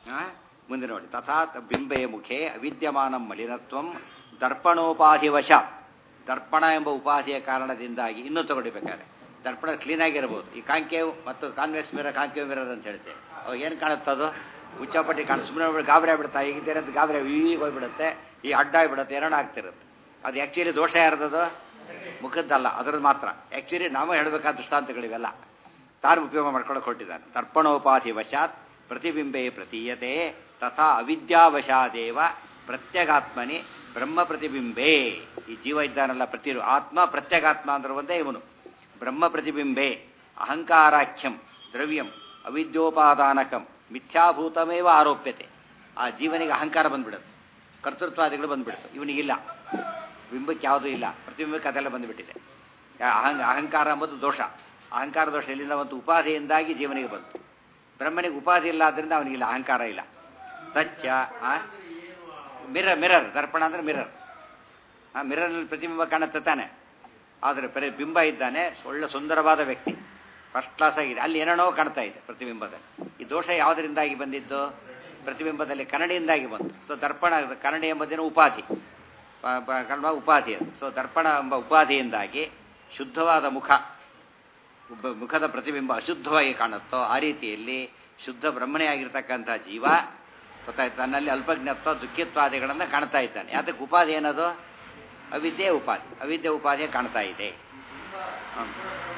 ಆ? ಮುಂದೆ ನೋಡಿ ತಥಾ ಬಿಂಬೆ ಮುಖೆ ಅವಿದ್ಯಮಾನ ಮಲಿನತ್ವಂ ದರ್ಪಣೋಪಾಧಿವಶ ದರ್ಪಣ ಎಂಬ ಉಪಾಧಿಯ ಕಾರಣದಿಂದಾಗಿ ಇನ್ನೂ ತಗೊಳ್ಬೇಕಾದ್ರೆ ದರ್ಪಣ ಕ್ಲೀನ್ ಆಗಿರ್ಬೋದು ಈ ಕಾಂಕೇವ್ ಮತ್ತು ಕಾನ್ವೆಕ್ಸ್ ಮಿರರ್ ಕಾಂಕೇವ್ ಮಿರರ್ ಅಂತ ಹೇಳ್ತೇವೆ ಅವಾಗ ಏನು ಕಾಣುತ್ತದು ಉಚ್ಚಾಪಟ್ಟಿ ಕಾಣ ಸುಮ್ಮನೆ ಗಾಬರಿ ಆಗ್ಬಿಡ್ತಾ ಈಗಿದ್ದೇನೆ ಅಂತ ಗಾಬರಿ ಈಗ ಹೋಗ್ಬಿಡುತ್ತೆ ಈ ಅಡ್ಡ ಆಗಿಬಿಡುತ್ತೆ ಎರಡು ಆಗ್ತಿರುತ್ತೆ ಅದು ಆ್ಯಕ್ಚುಲಿ ದೋಷ ಯಾರ್ದದು ಮುಖದ್ದಲ್ಲ ಅದರದ್ದು ಮಾತ್ರ ಆ್ಯಕ್ಚುಲಿ ನಾವು ಹೇಳಬೇಕಾದ ದೃಷ್ಟಾಂತಗಳಿವೆಲ್ಲ ತಾನು ಉಪಯೋಗ ಮಾಡ್ಕೊಳ್ಳೋಕೆ ಹೊರಟಿದ್ದಾನೆ ದರ್ಪಣೋಪಾಧಿ ವಶಾತ್ ಪ್ರತಿಬಿಂಬೆ ಪ್ರತೀಯತೆ ತಥಾ ಅವಿದ್ಯಾವಶಾದೇವ ಪ್ರತ್ಯಗಾತ್ಮನಿ ಬ್ರಹ್ಮ ಪ್ರತಿಬಿಂಬೆ ಈ ಜೀವ ಇದ್ದಾನಲ್ಲ ಪ್ರತಿ ಆತ್ಮ ಪ್ರತ್ಯಗಾತ್ಮ ಅಂದ್ರೆ ಒಂದೇ ಇವನು ಬ್ರಹ್ಮ ಪ್ರತಿಬಿಂಬೆ ಅಹಂಕಾರಾಖ್ಯಂ ದ್ರವ್ಯಂ ಅವಿದ್ಯೋಪಾದಾನಕಂ ಮಿಥ್ಯಾಭೂತಮೇವ ಆರೋಪ್ಯತೆ ಆ ಜೀವನಿಗೆ ಅಹಂಕಾರ ಬಂದ್ಬಿಡುತ್ತೆ ಕರ್ತೃತ್ವಾದಿಗಳು ಬಂದ್ಬಿಡುತ್ತೆ ಇವನಿಗಿಲ್ಲ ಬಿಂಬಕ್ಕೆ ಯಾವುದೂ ಇಲ್ಲ ಪ್ರತಿಬಿಂಬಕ್ಕೆ ಅದೆಲ್ಲ ಬಂದುಬಿಟ್ಟಿದೆ ಅಹಂಗ ಅಹಂಕಾರ ಎಂಬುದು ದೋಷ ಅಹಂಕಾರ ದೋಷ ಇಲ್ಲಿಂದ ಒಂದು ಉಪಾಧಿಯಿಂದಾಗಿ ಜೀವನಿಗೆ ಬಂತು ಬ್ರಹ್ಮನಿಗೆ ಉಪಾಧಿ ಇಲ್ಲ ಆದ್ದರಿಂದ ಅವನಿಗಿಲ್ಲ ಅಹಂಕಾರ ಇಲ್ಲ ತಚ್ಚ ಮಿರರ್ ಮಿರರ್ ದರ್ಪಣ ಅಂದ್ರೆ ಮಿರರ್ ಆ ಮಿರರ್ನಲ್ಲಿ ಪ್ರತಿಬಿಂಬ ಕಾಣುತ್ತೆ ತಾನೆ ಆದರೆ ಬರೀ ಬಿಂಬ ಇದ್ದಾನೆ ಒಳ್ಳೆ ಸುಂದರವಾದ ವ್ಯಕ್ತಿ ಫಸ್ಟ್ ಕ್ಲಾಸ್ ಆಗಿದೆ ಅಲ್ಲಿ ಏನೇನೋ ಕಾಣ್ತಾ ಇದೆ ಪ್ರತಿಬಿಂಬದಲ್ಲಿ ಈ ದೋಷ ಯಾವುದರಿಂದಾಗಿ ಬಂದಿದ್ದು ಪ್ರತಿಬಿಂಬದಲ್ಲಿ ಕನ್ನಡಿಯಿಂದಾಗಿ ಬಂತು ಸೊ ದರ್ಪಣ ಕನ್ನಡಿ ಎಂಬುದೇನು ಉಪಾಧಿ ಪ- ಪ- ಕನ್ನಡ ಉಪಾಧಿ ಅದು ಸೊ ದರ್ಪಣ ಎಂಬ ಉಪಾಧಿಯಿಂದಾಗಿ ಶುದ್ಧವಾದ ಮುಖ ಒಬ್ಬ ಮುಖದ ಪ್ರತಿಬಿಂಬ ಅಶುದ್ಧವಾಗಿ ಕಾಣುತ್ತೋ ಆ ರೀತಿಯಲ್ಲಿ ಶುದ್ಧ ಬ್ರಹ್ಮನೇ ಆಗಿರ್ತಕ್ಕಂಥ ಜೀವ ಗೊತ್ತಾಯ್ತು ತನ್ನಲ್ಲಿ ಅಲ್ಪಜ್ಞತ್ವ ದುಃಖಿತ್ವಾದಿಗಳನ್ನು ಕಾಣ್ತಾ ಇದ್ದಾನೆ ಅದಕ್ಕೆ ಉಪಾಧಿ ಏನದು ಅವಿದ್ಯೆ ಉಪಾಧಿ ಅವಿದ್ಯೆ ಉಪಾಧಿ ಕಾಣ್ತಾ ಇದೆ ಹ್ಮ್.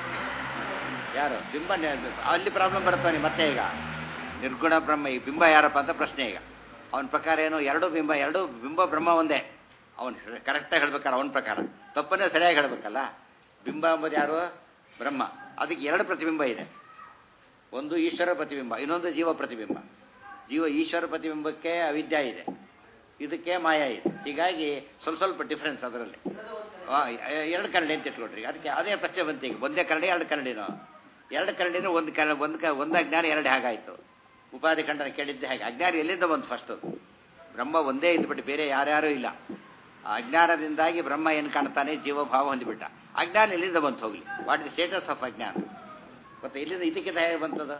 ಯಾರು ಬಿಂಬ ನೆ- ಅಲ್ಲಿ ಪ್ರಾಬ್ಲಮ್ ಬರುತ್ತಾನೆ ಮತ್ತೆ ಈಗ ನಿರ್ಗುಣ ಬ್ರಹ್ಮ ಈ ಬಿಂಬ ಯಾರಪ್ಪ ಅಂತ ಪ್ರಶ್ನೆ ಈಗ ಅವನ ಪ್ರಕಾರ ಏನು ಎರಡು ಬಿಂಬ ಎರಡು ಬಿಂಬ ಬ್ರಹ್ಮ ಒಂದೇ ಅವನು ಕರೆಕ್ಟಾಗಿ ಹೇಳ್ಬೇಕಾರೆ ಅವನ ಪ್ರಕಾರ ತಪ್ಪನ್ನೇ ಸರಿಯಾಗಿ ಹೇಳ್ಬೇಕಲ್ಲ ಬಿಂಬ ಎಂಬುದು ಯಾರು ಬ್ರಹ್ಮ ಅದಕ್ಕೆ ಎರಡು ಪ್ರತಿಬಿಂಬ ಇದೆ ಒಂದು ಈಶ್ವರ ಪ್ರತಿಬಿಂಬ ಇನ್ನೊಂದು ಜೀವ ಪ್ರತಿಬಿಂಬ ಜೀವ ಈಶ್ವರ ಪ್ರತಿಬಿಂಬಕ್ಕೆ ಅವಿದ್ಯೆ ಇದೆ ಇದಕ್ಕೆ ಮಾಯ ಇದೆ ಹೀಗಾಗಿ ಸ್ವಲ್ಪ ಸ್ವಲ್ಪ ಡಿಫ್ರೆನ್ಸ್ ಅದರಲ್ಲಿ ಆ, ಎರಡು ಕನ್ನಡಿ ಅಂತ ಇಟ್ಕೊಳ್ರಿ ಅದಕ್ಕೆ ಅದೇ ಪ್ರಶ್ನೆ ಬಂತು ಈಗ ಒಂದೇ ಕನ್ನಡಿ ಎರಡು ಕನ್ನಡಿನೋ ಎರಡು ಕನ್ನಡಿನೂ ಒಂದು ಕನ್ನಡ ಒಂದು ಕ ಒಂದು ಅಜ್ಞಾನ ಎರಡು ಹೇಗಾಯಿತು ಉಪಾಧಿ ಖಂಡನ ಕೇಳಿದ್ದೆ ಹಾಗೆ ಅಜ್ಞಾನ ಎಲ್ಲಿಂದ ಬಂತು ಫಸ್ಟು ಬ್ರಹ್ಮ ಒಂದೇ ಇದ್ಬಿಟ್ಟು ಬೇರೆ ಯಾರ್ಯಾರೂ ಇಲ್ಲ ಆ ಅಜ್ಞಾನದಿಂದಾಗಿ ಬ್ರಹ್ಮ ಏನು ಕಾಣ್ತಾನೆ ಜೀವಭಾವ ಹೊಂದಿಬಿಟ್ಟ ಅಜ್ಞಾನ ಎಲ್ಲಿಂದ ಬಂತು ಹೋಗ್ಲಿ ವಾಟ್ ಇಸ್ ಸ್ಟೇಟಸ್ ಆಫ್ ಅಜ್ಞಾನ ಮತ್ತೆ ಇಲ್ಲಿಂದ ಇದಕ್ಕಿಂತ ಹೇಗೆ ಬಂತದು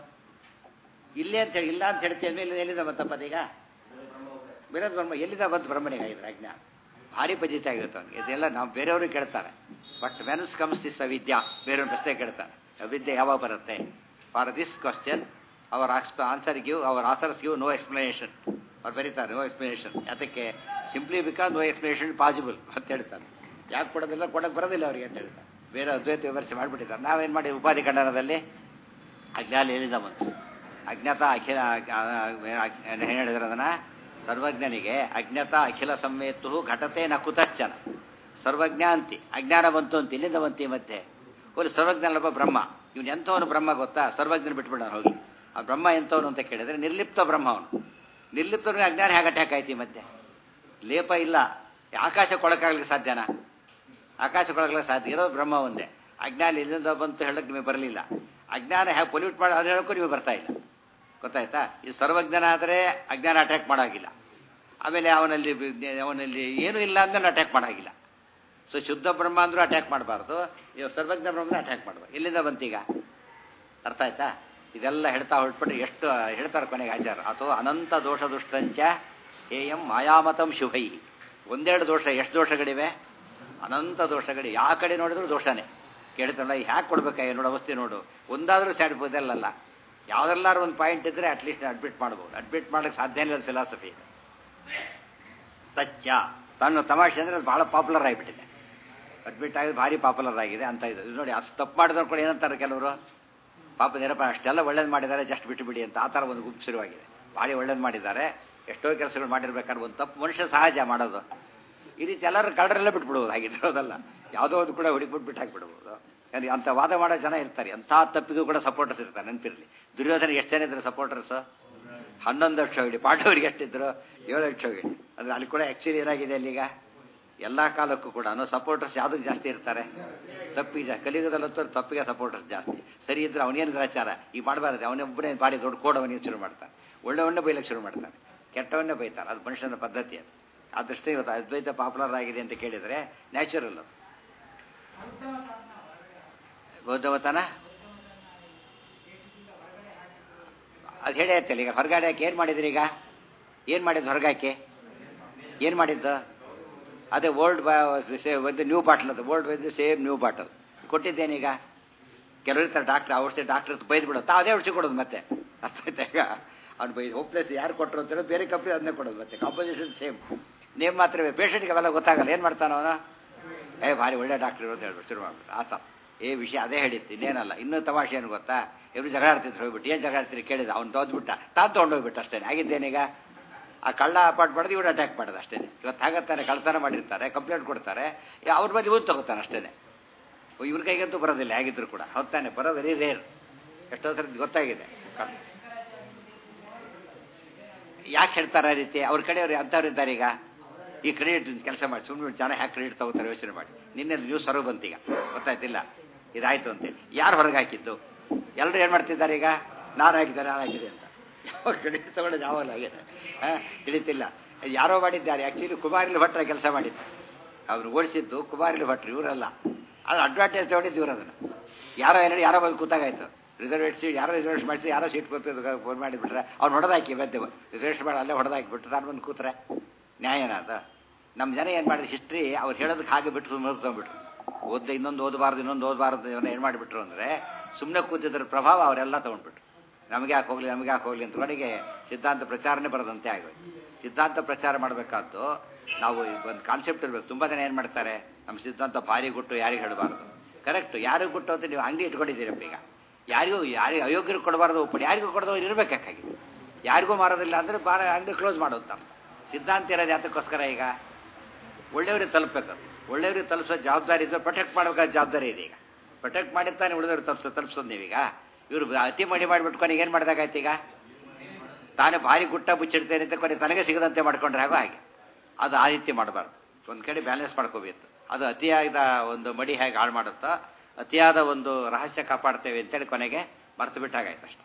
ಇಲ್ಲೇ ಅಂತ ಹೇಳಿ ಇಲ್ಲ ಅಂತ ಹೇಳ್ತೀವಿ ಅಂದ್ರೆ ಇಲ್ಲಿ ಎಲ್ಲಿಂದ ಬಂತಪ್ಪ ಅದೀಗ ಬೇರೆ ಬ್ರಹ್ಮ ಎಲ್ಲಿಂದ ಬಂತು ಬ್ರಹ್ಮನಿಗೆ ಆಗಿದ್ರೆ ಅಜ್ಞಾನ ಭಾರಿ ಪಜಿತ ಆಗಿರುತ್ತೆ ಅವ್ನಿಗೆ ಇದೆಲ್ಲ ನಾವು ಬೇರೆಯವರು ಕೇಳ್ತಾರೆ ಬಟ್ ವೆನ್ಸ್ ಕಮ್ಸ್ ದಿಸ್ ಅವಿದ್ಯಾ ಬೇರೆಯವ್ರ ಪ್ರಶ್ನೆ ಕೇಳ್ತಾರೆ ಅವಿದ್ಯೆ ಯಾವಾಗ ಬರುತ್ತೆ for this question our answer give our answers give no explanation ಅವ್ರು ಬರೀತಾರೆ ನೋ ಎಕ್ಸ್ಪ್ಲನೇಷನ್ ಅದಕ್ಕೆ simply because no explanation possible ಅಂತ ಹೇಳ್ತಾರೆ ಯಾಕೆ ಕೊಡೋದಿಲ್ಲ ಕೊಡೋಕೆ ಬರೋದಿಲ್ಲ ಅವರಿಗೆ ಅಂತ ಹೇಳ್ತಾರೆ ಬೇರೆ ಅದ್ವೈತ ವಿಮರ್ಶೆ ಮಾಡಿಬಿಟ್ಟಿದ್ದಾರೆ ನಾವೇನು ಮಾಡಿ ಉಪಾಧಿ ಖಂಡನದಲ್ಲಿ ಅಜ್ಞಾನ ಎಲ್ಲಿಂದ ಬಂತು ಅಜ್ಞಾತ ಅಖಿಲ ಏನು ಹೇಳಿದ್ರೆ ಅದನ್ನ ಸರ್ವಜ್ಞನಿಗೆ ಅಜ್ಞಾತ ಅಖಿಲ ಸಂವೇತು ಘಟತೆ ನ ಕುತಶ್ಚನ ಸರ್ವಜ್ಞ ಅಂತಿ ಅಜ್ಞಾನ ಬಂತು ಅಂತ ಇಲ್ಲಿಂದ ಬಂತಿ ಮತ್ತೆ ಹೋಗಿ ಸರ್ವಜ್ಞನಲ್ಲೊಬ್ಬ ಬ್ರಹ್ಮ ಇವನು ಎಂಥವನು ಬ್ರಹ್ಮ ಗೊತ್ತಾ ಸರ್ವಜ್ಞನ ಬಿಟ್ಬಿಡೋಣ ಹೋಗಿ ಆ ಬ್ರಹ್ಮ ಎಂಥವನು ಅಂತ ಕೇಳಿದ್ರೆ ನಿರ್ಲಿಪ್ತ ಬ್ರಹ್ಮ ಅವನು ನಿರ್ಲಿಪ್ತನಿಗೆ ಅಜ್ಞಾನ ಹೇಗೆ ಅಟ್ಯಾಕ್ ಆಯ್ತಿ ಮತ್ತೆ ಲೇಪ ಇಲ್ಲ ಆಕಾಶ ಕೊಳಕಾಗ್ಲಿಕ್ಕೆ ಸಾಧ್ಯನಾ ಆಕಾಶ ಕೊಳಗಲಿಕ್ಕೆ ಸಾಧ್ಯ ಇರೋದು ಬ್ರಹ್ಮ ಒಂದೇ ಅಜ್ಞಾನ ಇಲ್ಲಿಂದ ಬಂತು ಹೇಳಕ್ಕೆ ನಿಮಗೆ ಬರಲಿಲ್ಲ ಅಜ್ಞಾನ ಹೇಗೆ ಪೊಲ್ಯೂಟ್ ಮಾಡಿ ಅದು ಹೇಳೋಕ್ಕೂ ನಿಮಗೆ ಬರ್ತಾ ಇಲ್ಲ ಗೊತ್ತಾಯ್ತಾ ಈ ಸರ್ವಜ್ಞಾನ ಆದರೆ ಅಜ್ಞಾನ ಅಟ್ಯಾಕ್ ಮಾಡೋಗಿಲ್ಲ ಆಮೇಲೆ ಅವನಲ್ಲಿ ಅವನಲ್ಲಿ ಏನೂ ಇಲ್ಲ ಅಂದ್ರೆ ಅಟ್ಯಾಕ್ ಮಾಡೋಗಿಲ್ಲ ಸೊ ಶುದ್ಧ ಬ್ರಹ್ಮ ಅಂದ್ರೂ ಅಟ್ಯಾಕ್ ಮಾಡಬಾರ್ದು ಇವಾಗ ಸರ್ವಜ್ಞ ಬ್ರಹ್ಮನ ಅಟ್ಯಾಕ್ ಮಾಡಬಾರ್ದು ಎಲ್ಲಿಂದ ಬಂತೀಗ ಅರ್ಥ ಆಯ್ತಾ ಇದೆಲ್ಲ ಹೇಳ್ತಾ ಹೊರಟ್ಬಿಟ್ರೆ ಎಷ್ಟು ಹೇಳ್ತಾರೆ ಕೊನೆಗೆ ಆಚಾರ ಅಥವಾ ಅನಂತ ದೋಷ ದುಷ್ಟಂಚ ಹೇಯಂ ಮಾಯಾಮತಂ ಶುಭೈ ಒಂದೆರಡು ದೋಷ ಎಷ್ಟು ದೋಷಗಳಿವೆ ಅನಂತ ದೋಷಗಳು ಯಾವ ಕಡೆ ನೋಡಿದ್ರು ದೋಷನೇ ಕೇಳ್ತಾರಲ್ಲ ಹ್ಯಾಕೆ ಕೊಡ್ಬೇಕಾಗಿ ನೋಡು ಅವಸ್ಥೆ ನೋಡು ಒಂದಾದರೂ ಸ್ಯಾಡ್ ಇದಲ್ಲಲ್ಲ ಯಾವುದೆಲ್ಲಾರು ಒಂದು ಪಾಯಿಂಟ್ ಇದ್ದರೆ ಅಟ್ಲೀಸ್ಟ್ ಅಡ್ಮಿಟ್ ಮಾಡ್ಬೋದು ಅಡ್ಮಿಟ್ ಮಾಡೋಕ್ಕೆ ಸಾಧ್ಯ ಇಲ್ಲ ಫಿಲಾಸಫಿ ತಚ್ಚ ತನ್ನ ತಮಾಷೆ ಅಂದರೆ ಅದು ಭಾಳ ಪಾಪ್ಯುಲರ್ ಆಗಿಬಿಟ್ಟಿದೆ ಅಡ್ಮಿಟ್ ಆಗಿ ಭಾರಿ ಪಾಪ್ಯುಲರ್ ಆಗಿದೆ ಅಂತ ಇದು ಇದು ನೋಡಿ ಅಷ್ಟು ತಪ್ಪು ಮಾಡಿದ್ರು ಕೂಡ ಏನಂತಾರೆ ಕೆಲವರು ಪಾಪ ನೀರಪ್ಪ ಅಷ್ಟೆಲ್ಲ ಒಳ್ಳೇದು ಮಾಡಿದ್ದಾರೆ ಜಸ್ಟ್ ಬಿಟ್ಟು ಬಿಡಿ ಅಂತ ಆ ಥರ ಒಂದು ಗುಂಪು ಶುರುವಾಗಿದೆ ಭಾರಿ ಒಳ್ಳೇದು ಮಾಡಿದ್ದಾರೆ ಎಷ್ಟೋ ಕೆಲಸಗಳು ಮಾಡಿರ್ಬೇಕಾದ್ರೆ ಒಂದು ತಪ್ಪು ಮನುಷ್ಯ ಸಹಜ ಮಾಡೋದು ಈ ರೀತಿ ಎಲ್ಲರೂ ಕಳ್ಳರೆಲ್ಲ ಬಿಟ್ಬಿಡ್ಬೋದು ಹಾಗಿರೋದಲ್ಲ ಯಾವುದೋ ಒಂದು ಕೂಡ ಹುಡುಕ್ಬಿಟ್ಟು ಬಿಟ್ಟು ಹಾಕ್ಬಿಡ್ಬೋದು ಯಾಕಂದ್ರೆ ಅಂಥ ವಾದ ಮಾಡೋ ಜನ ಇರ್ತಾರೆ ಅಂಥ ತಪ್ಪಿಗೂ ಕೂಡ ಸಪೋರ್ಟರ್ಸ್ ಇರ್ತಾರೆ ನೆನಪಿರಲಿ ದುರ್ಯೋಧನ ಎಷ್ಟು ಜನ ಇದ್ರು ಸಪೋರ್ಟರ್ಸ್ ಹನ್ನೊಂದು ಲಕ್ಷ ಹೋಗಿ ಪಾಂಡವರಿಗೆ ಎಷ್ಟಿದ್ರು ಏಳು ಲಕ್ಷ ಹೋಗಿ ಅಂದರೆ ಅಲ್ಲಿ ಕೂಡ ಆ್ಯಕ್ಚುಲಿ ಏನಾಗಿದೆ ಅಲ್ಲಿಗ ಎಲ್ಲ ಕಾಲಕ್ಕೂ ಕೂಡ ಸಪೋರ್ಟರ್ಸ್ ಯಾವುದಕ್ಕೆ ಜಾಸ್ತಿ ಇರ್ತಾರೆ ತಪ್ಪಿಗೆ ಜಾಸ್ತಿ ಕಲಿಯುಗದಲ್ಲಂತೂ ತಪ್ಪಿಗೆ ಸಪೋರ್ಟರ್ಸ್ ಜಾಸ್ತಿ ಸರಿ ಇದ್ರೆ ಅವನೇನು ಗ್ರಹಚಾರ ಈ ಮಾಡಬಾರ್ದು ಅವನೊಬ್ಬನೇ ಬಾಡಿ ದೊಡ್ಡ ಕೋಡವನಿಗೆ ಶುರು ಮಾಡ್ತಾನೆ ಒಳ್ಳೆಯವನ್ನೇ ಬೈಲಕ್ಕೆ ಶುರು ಮಾಡ್ತಾನೆ ಕೆಟ್ಟವನ್ನೇ ಬೈತಾನೆ ಅದು ಮನುಷ್ಯನ ಪದ್ಧತಿ ಅದು ಆ ದೃಷ್ಟಿ ಇವತ್ತು ಅದ್ವೈತ ಪಾಪ್ಯುಲರ್ ಆಗಿದೆ ಅಂತ ಕೇಳಿದರೆ ನ್ಯಾಚುರಲ್ ಅದು ಬೌದ್ಧವತನ ಅದು ಹೇಳೇ ಇರ್ತಲ್ಲ ಈಗ ಹೊರಗಡೆ ಹಾಕಿ ಏನು ಮಾಡಿದ್ರಿ ಈಗ ಏನು ಮಾಡಿದ್ದು ಹೊರಗಾಕಿ ಏನು ಮಾಡಿದ್ದು ಅದೇ ಓಲ್ಡ್ ಒಂದು ನ್ಯೂ ಬಾಟಲ್ ಅದು ಓಲ್ಡ್ ಬಂದು ಸೇಮ್ ನ್ಯೂ ಬಾಟಲ್ ಕೊಟ್ಟಿದ್ದೇನೀಗ ಕೆಲವರು ಇರ್ತಾರೆ ಡಾಕ್ಟರ್ ಔಷಧಿ ಡಾಕ್ಟರ್ ಬೈದು ಬಿಡೋದು ತಾವು ಅದೇ ಔಷಧಿ ಕೊಡೋದು ಮತ್ತೆ ಅರ್ಥ ಆಯ್ತಾ ಈಗ ಅವ್ನು ಬೈದು ಹೋಪ್ಲೆಸ್ ಯಾರು ಕೊಟ್ಟರು ಅಂತ ಬೇರೆ ಕಂಪ್ನಿ ಅದನ್ನೇ ಕೊಡೋದು ಮತ್ತೆ ಕಾಂಪೋಸಿಷನ್ ಸೇಮ್ ನೇಮ್ ಮಾತ್ರ ಪೇಷಂಟ್ಗೆ ಅವೆಲ್ಲ ಗೊತ್ತಾಗಲ್ಲ ಏನು ಮಾಡ್ತಾನ ಅವನು ಏ ಭಾರಿ ಒಳ್ಳೆ ಡಾಕ್ಟರ್ ಇರೋದು ಹೇಳ್ಬಿಟ್ಟು ಶುರು ಮಾಡ್ಬಿಟ್ಟು ಆತ ಏ ವಿಷಯ ಅದೇ ಹೇಳಿತ್ತು ಇನ್ನೇನಲ್ಲ ಇನ್ನೂ ತಮಾಷೆ ಏನು ಗೊತ್ತಾ ಇವ್ರು ಜಗಳ ಆಡ್ತಿದ್ರು ಹೋಗ್ಬಿಟ್ಟು ಏನು ಜಗಳ ಆಡ್ತೀರಿ ಕೇಳಿದ ಅವ್ನು ತೋದ್ಬಿಟ್ಟ ತಾನು ತೊಗೊಂಡೋಗ್ಬಿಟ್ಟು ಅಷ್ಟೇ ಆಗಿದ್ದೇನೀಗ ಆ ಕಳ್ಳ ಅಪಾರ್ಟ್ ಮಾಡಿದ್ರೆ ಇವ್ರು ಅಟ್ಯಾಕ್ ಮಾಡೋದು ಅಷ್ಟೇ ಇವತ್ತು ಹಾಗತ್ತಾನೆ ಕಳ್ತನ ಮಾಡಿರ್ತಾರೆ ಕಂಪ್ಲೇಂಟ್ ಕೊಡ್ತಾರೆ ಅವ್ರ ಬಗ್ಗೆ ಇವ್ರು ತಗೋತಾನೆ ಅಷ್ಟೇ ಇವ್ರ ಕೈಗಂತೂ ಬರೋದಿಲ್ಲ ಹೇಗಿದ್ರು ಕೂಡ ಹೊತ್ತಾನೆ ಬರೋ ವೆರಿ ರೇರ್ ಎಷ್ಟೋ ಸಲ ಗೊತ್ತಾಗಿದೆ ಯಾಕೆ ಹೇಳ್ತಾರೆ ಆ ರೀತಿ ಅವ್ರ ಕಡೆಯವ್ರು ಅಂಥವ್ರು ಇದ್ದಾರೆ ಈಗ ಈ ಕ್ರೆಡಿಟ್ ಕೆಲಸ ಮಾಡಿ ಸುಮ್ಮನೆ ಜನ ಹ್ಯಾಕ್ ಕ್ರೆಡಿಟ್ ತಗೋತಾರೆ ಯೋಚನೆ ಮಾಡಿ ನಿನ್ನೆ ನ್ಯೂಸ್ ಹೊರಗೆ ಬಂತೀಗ ಗೊತ್ತಾಯ್ತಿಲ್ಲ ಇದಾಯ್ತು ಅಂತೇಳಿ ಯಾರು ಹೊರಗೆ ಹಾಕಿದ್ದು ಎಲ್ಲರೂ ಏನು ಮಾಡ್ತಿದ್ದಾರೆ ಈಗ ನಾನು ಹಾಕಿದ್ದಾರೆ ನಾನು ಹಾಕಿದೆ ಅಂತ ಯಾವ ಕ್ರೆಡಿಟ್ ತಗೊಳ್ಳೋದು ಯಾವಾಗ ಆಗಿದೆ ಹಾಂ ತಿಳಿತಿಲ್ಲ ಯಾರೋ ಮಾಡಿದ್ದಾರೆ ಆ್ಯಕ್ಚುಲಿ ಕುಮಾರಿಲ್ ಭಟ್ರ ಕೆಲಸ ಮಾಡಿದ್ದು ಅವ್ರು ಓಡಿಸಿದ್ದು ಕುಮಾರಿಲ್ ಭಟ್ರು ಇವರಲ್ಲ ಅದು ಅಡ್ವಾಂಟೇಜ್ ತಗೊಂಡಿದ್ದು ಇವರು ಅದನ್ನು ಯಾರೋ ಎರಡು ಯಾರೋ ಬಂದು ಕೂತಾಗಾಯ್ತು ರಿಸರ್ವೇಟ್ ಸೀಟ್ ಯಾರೋ ರಿಸರ್ವೇಷನ್ ಮಾಡಿಸಿ ಯಾರೋ ಸೀಟ್ ಕೊಡ್ತಿದ್ದು ಫೋನ್ ಮಾಡಿಬಿಟ್ರೆ ಅವ್ನು ಹೊಡೆದಾಕಿ ಬದ್ದೆ ರಿಸರ್ವೇಷನ್ ಮಾಡಿ ಅಲ್ಲೇ ಹೊಡೆದಾಕಿಬಿಟ್ರೆ ನಾನು ಬಂದು ಕೂತ್ರೆ ನ್ಯಾಯನ ಅದು ನಮ್ಮ ಜನ ಏನು ಮಾಡಿದ್ರು ಹಿಸ್ಟ್ರಿ ಅವ್ರು ಹೇಳೋದಕ್ಕೆ ಹಾಗೆ ಬಿಟ್ಟು ಮುಗಿಸ್ಕೊಂಡ್ಬಿಟ್ರು ಓದ್ದ ಇನ್ನೊಂದು ಓದಬಾರ್ದು ಇನ್ನೊಂದು ಓದಬಾರ್ದು ಇವನ್ನ ಏನು ಮಾಡಿಬಿಟ್ರು ಅಂದರೆ ಸುಮ್ಮನೆ ಕೂತಿದ್ರ ಪ್ರಭಾವ ಅವರೆಲ್ಲ ತೊಗೊಂಡ್ಬಿಟ್ರು ನಮಗೆ ಯಾಕೆ ಹೋಗಲಿ ನಮಗೆ ಯಾಕೆ ಹೋಗಲಿ ಅಂತ ಕಡೆಗೆ ಸಿದ್ಧಾಂತ ಪ್ರಚಾರನೇ ಬರೋದಂತೆ ಆಗೋಯ್ತು ಸಿದ್ಧಾಂತ ಪ್ರಚಾರ ಮಾಡಬೇಕಾದ್ದು ನಾವು ಒಂದು ಕಾನ್ಸೆಪ್ಟ್ ಇರಬೇಕು ತುಂಬ ಜನ ಏನು ಮಾಡ್ತಾರೆ ನಮ್ಮ ಸಿದ್ಧಾಂತ ಭಾರಿ ಗುಟ್ಟು ಯಾರಿಗೆ ಹೇಳಬಾರ್ದು ಕರೆಕ್ಟ್ ಯಾರಿಗೂ ಗುಟ್ಟು ಅಂತ ನೀವು ಅಂಗಡಿ ಇಟ್ಕೊಂಡಿದ್ದೀರಪ್ಪ ಈಗ ಯಾರಿಗೂ ಯಾರಿಗೂ ಅಯೋಗ್ಯರು ಕೊಡಬಾರ್ದು ಒಪ್ಪಡಿ ಯಾರಿಗೂ ಕೊಡದವ್ರು ಇರಬೇಕಾಗಿದೆ ಯಾರಿಗೂ ಮಾರೋದಿಲ್ಲ ಅಂದರೆ ಬಾರ ಅಂಗಡಿ ಕ್ಲೋಸ್ ಮಾಡೋದು ಸಿದ್ಧಾಂತ ಇರೋದು ಯಾತಕ್ಕೋಸ್ಕರ ಈಗ ಒಳ್ಳೆಯವ್ರಿಗೆ ತಲುಪಬೇಕು ಒಳ್ಳೆಯವ್ರಿಗೆ ತಲುಪಿಸೋ ಜವಾಬ್ದಾರಿ ಇದ್ರೆ ಪ್ರೊಟೆಕ್ಟ್ ಮಾಡಬೇಕಾದ ಜವಾಬ್ದಾರಿ ಇದೆ ಈಗ ಪ್ರೊಟೆಕ್ಟ್ ಮಾಡಿರ್ತಾನೆ ಉಳಿದವ್ರು ತಲುಪಿಸೋ ತಲುಪಿಸೋದು ನೀವೀಗ ಇವರು ಅತಿ ಮಾಡಿ ಮಾಡಿಬಿಟ್ಟು ಕೊನೆಗೆ ಏನು ಮಾಡಿದಾಗಾಯ್ತು ಈಗ ತಾನೇ ಭಾರಿ ಗುಟ್ಟ ಮುಚ್ಚಿಡ್ತೇನೆ ಅಂತ ಕೊನೆ ತನಗೆ ಸಿಗದಂತೆ ಮಾಡ್ಕೊಂಡ್ರೆ ಹಾಗೋ ಹಾಗೆ ಅದು ಆ ರೀತಿ ಮಾಡಬಾರ್ದು ಒಂದು ಕಡೆ ಬ್ಯಾಲೆನ್ಸ್ ಮಾಡ್ಕೋಬೇಕು ಅದು ಅತಿಯಾದ ಒಂದು ಮಡಿ ಹೇಗೆ ಹಾಳು ಮಾಡುತ್ತೋ ಅತಿಯಾದ ಒಂದು ರಹಸ್ಯ ಕಾಪಾಡ್ತೇವೆ ಅಂತೇಳಿ ಕೊನೆಗೆ ಮರೆತು ಬಿಟ್ಟಾಗಾಯ್ತು ಅಷ್ಟೆ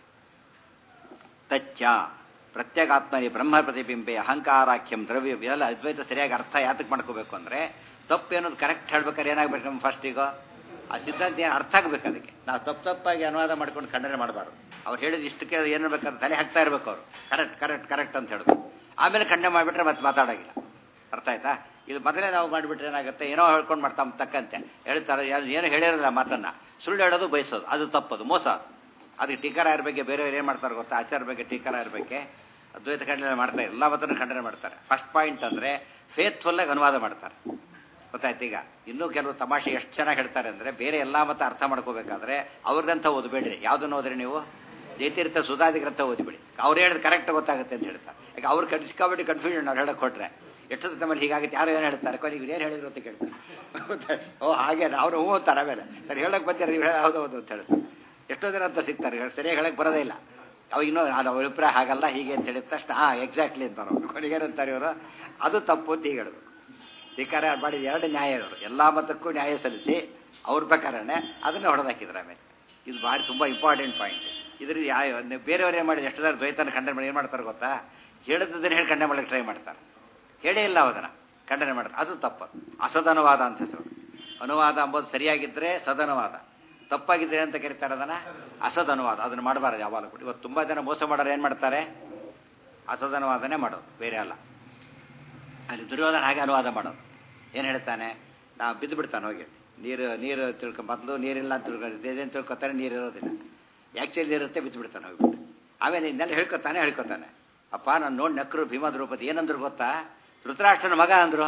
ತಚ್ಚ ಪ್ರತ್ಯೇಗಾತ್ಮನಿ ಬ್ರಹ್ಮ ಪ್ರತಿಬಿಂಬೆ ಅಹಂಕಾರಾಖ್ಯಂ ದ್ರವ್ಯ ಇವೆಲ್ಲ ಅದ್ವೈತ ಸರಿಯಾಗಿ ಅರ್ಥ ಯಾತಕ್ಕೆ ಮಾಡ್ಕೋಬೇಕು ಅಂದರೆ ತಪ್ಪು ಅನ್ನೋದು ಕರೆಕ್ಟ್ ಹೇಳ್ಬೇಕಾದ್ರೆ ಏನಾಗಬೇಕು ನಮ್ಮ ಫಸ್ಟ್ ಈಗ ಆ ಸಿದ್ಧಾಂತ ಏನು ಅರ್ಥ ಆಗಬೇಕು ಅದಕ್ಕೆ ನಾವು ತಪ್ಪು ತಪ್ಪಾಗಿ ಅನುವಾದ ಮಾಡ್ಕೊಂಡು ಖಂಡನೆ ಮಾಡಬಾರ್ದು ಅವ್ರು ಹೇಳಿದ ಇಷ್ಟಕ್ಕೆ ಏನು ಬೇಕಾದ್ರೆ ತಲೆ ಹಾಕ್ತಾ ಇರಬೇಕು ಅವರು ಕರೆಕ್ಟ್ ಕರೆಕ್ಟ್ ಕರೆಕ್ಟ್ ಅಂತ ಹೇಳೋದು ಆಮೇಲೆ ಖಂಡನೆ ಮಾಡಿಬಿಟ್ರೆ ಮತ್ತೆ ಮಾತಾಡೋಂಗಿಲ್ಲ ಅರ್ಥ ಆಯ್ತಾ ಇದು ಮೊದಲೇ ನಾವು ಮಾಡಿಬಿಟ್ರೆ ಏನಾಗುತ್ತೆ ಏನೋ ಹೇಳ್ಕೊಂಡು ಮಾಡ್ತಾ ತಕ್ಕಂತೆ ಹೇಳ್ತಾರೆ ಏನು ಹೇಳಿರಲ್ಲ ಮಾತನ್ನ ಸುಳ್ಳು ಹೇಳೋದು ಬಯಸೋದು ಅದು ತಪ್ಪದು ಮೋಸ ಅದಕ್ಕೆ ಟೀಕರಾಯರ ಬಗ್ಗೆ ಬೇರೆಯವ್ರು ಏನು ಮಾಡ್ತಾರೆ ಗೊತ್ತಾ ಆಚಾರ ಬಗ್ಗೆ ಟೀಕರಾಯರ ಬಗ್ಗೆ ಅದ್ವೈತ ಖಂಡನೆ ಮಾಡ್ತಾರೆ ಎಲ್ಲ ಮತನ ಖಂಡನೆ ಮಾಡ್ತಾರೆ ಫಸ್ಟ್ ಪಾಯಿಂಟ್ ಅಂದರೆ ಫೇತ್ಫುಲ್ಲಾಗಿ ಅನುವಾದ ಮಾಡ್ತಾರೆ ಗೊತ್ತಾಯ್ತು ಈಗ ಇನ್ನೂ ಕೆಲವು ತಮಾಷೆ ಎಷ್ಟು ಚೆನ್ನಾಗಿ ಹೇಳ್ತಾರೆ ಅಂದರೆ ಬೇರೆ ಎಲ್ಲ ಮತ ಅರ್ಥ ಮಾಡ್ಕೋಬೇಕಾದ್ರೆ ಅವ್ರದಂತ ಓದಬೇಡ್ರಿ ಯಾವುದನ್ನು ಓದ್ರಿ ನೀವು ಜೈತೀರ್ಥ ಸುಧಾದಿ ಗ್ರಂಥ ಓದಿಬಿಡಿ ಅವ್ರು ಹೇಳಿದ್ರೆ ಕರೆಕ್ಟ್ ಗೊತ್ತಾಗುತ್ತೆ ಅಂತ ಹೇಳ್ತಾರೆ ಯಾಕೆ ಅವ್ರು ಕನ್ಸಿಕಾಬಿಟ್ಟು ಕನ್ಫ್ಯೂಷನ್ ಅವ್ರು ಹೇಳಕ್ಕೆ ಕೊಟ್ರೆ ಎಷ್ಟೊತ್ತು ತಮ್ಮಲ್ಲಿ ಹೀಗಾಗುತ್ತೆ ಯಾರು ಏನು ಹೇಳ್ತಾರೆ ಕೊನೆಗೆ ಏನು ಹೇಳಿದ್ರು ಅಂತ ಕೇಳ್ತಾರೆ ಓ ಹಾಗೆ ಅವ್ರು ಹ್ಞೂ ಅಂತಾರೆ ಆಮೇಲೆ ಸರಿ ಹೇಳಕ್ಕೆ ಬಂದಿರ ನೀವು ಹೌದು ಹೌದು ಅಂತ ಹೇಳ್ತಾರೆ ಎಷ್ಟೋ ಜನ ಅಂತ ಸಿಗ್ತಾರೆ ಸರಿಯಾಗಿ ಹೇಳಕ್ಕೆ ಬರೋದೇ ಇಲ್ಲ ಅವಾಗ ಇನ್ನೂ ಅದು ಅವ್ರ ಅಭಿಪ್ರಾಯ ಹಾಗಲ್ಲ ಹೀಗೆ ಅಂತ ಹೇಳಿದ ತಕ್ಷಣ ಹಾಂ ಎಕ್ಸಾಕ್ಟ್ಲಿ ಅಂತಾರೆ ಅವರು ಕೊನೆಗೇನಂತಾರೆ ಇವರು ಅದು ತಪ್ಪು ಅಂತ ಹೀಗೆ ಹೇಳಬೇಕು ಧಿಕಾರ ಮಾಡಿದ ಎರಡು ನ್ಯಾಯ ಇವರು ಎಲ್ಲ ಮತಕ್ಕೂ ನ್ಯಾಯ ಸಲ್ಲಿಸಿ ಅವ್ರ ಪ್ರಕಾರನೇ ಅದನ್ನೇ ಹೊಡೆದಾಕಿದ್ರು ಆಮೇಲೆ ಇದು ಭಾರಿ ತುಂಬ ಇಂಪಾರ್ಟೆಂಟ್ ಪಾಯಿಂಟ್ ಇದ್ರಲ್ಲಿ ಯಾವ ಬೇರೆಯವ್ರು ಏನು ಮಾಡಿದ್ರು ಎಷ್ಟು ದ್ವೈತನ ಖಂಡನೆ ಮಾಡಿ ಏನು ಮಾಡ್ತಾರೆ ಗೊತ್ತಾ ಹೇಳಿದ್ದನ್ನು ಹೇಳಿ ಖಂಡನೆ ಮಾಡಕ್ಕೆ ಟ್ರೈ ಮಾಡ್ತಾರೆ ಹೇಳೇ ಇಲ್ಲ ಅದನ್ನು ಖಂಡನೆ ಮಾಡ್ತಾರೆ ಅದು ತಪ್ಪು ಅಸದನುವಾದ ಅಂತ ಹೆಸರು ಅನುವಾದ ಅಂಬೋದು ಸರಿಯಾಗಿದ್ದರೆ ಸದನುವಾದ ತಪ್ಪಾಗಿದ್ರೆ ಅಂತ ಕರೀತಾರೆ ಅದನ್ನು ಅಸದನುವಾದ ಅದನ್ನು ಮಾಡಬಾರ್ದು ಯಾವಾಗಲೂ ಕೂಡ ಇವತ್ತು ತುಂಬ ಜನ ಮೋಸ ಮಾಡೋರು ಏನು ಮಾಡ್ತಾರೆ ಅಸದನುವಾದನೇ ಮಾಡೋದು ಬೇರೆ ಅಲ್ಲ ಅಲ್ಲಿ ದುರ್ಯೋಧನ ಹಾಗೆ ಅನುವಾದ ಮಾಡೋದು ಏನು ಹೇಳ್ತಾನೆ ನಾ ಬಿದ್ದು ಬಿಡ್ತಾನೆ ಹೋಗಿ ನೀರು ನೀರು ತಿಳ್ಕೊ ಮೊದಲು ನೀರಿಲ್ಲ ಅಂತ ತಿಳ್ಕೊಂಡು ಇದೇನು ತಿಳ್ಕೊತಾನೆ ನೀರು ಇರೋದಿಲ್ಲ ಆ್ಯಕ್ಚುಲಿ ನೀರುತ್ತೆ ಬಿದ್ದು ಬಿಡ್ತಾನೆ ಹೋಗ್ಬಿಟ್ಟು ಆಮೇಲೆ ಇನ್ನೆಲ್ಲ ಹೇಳ್ಕೊತಾನೆ ಹೇಳ್ಕೊತಾನೆ ಅಪ್ಪ ನಾನು ನೋಡಿ ನಕ್ಕರು ಭೀಮ ದ್ರೌಪದಿ ಏನಂದ್ರು ಗೊತ್ತಾ ಧೃತರಾಷ್ಟ್ರನ ಮಗ ಅಂದರು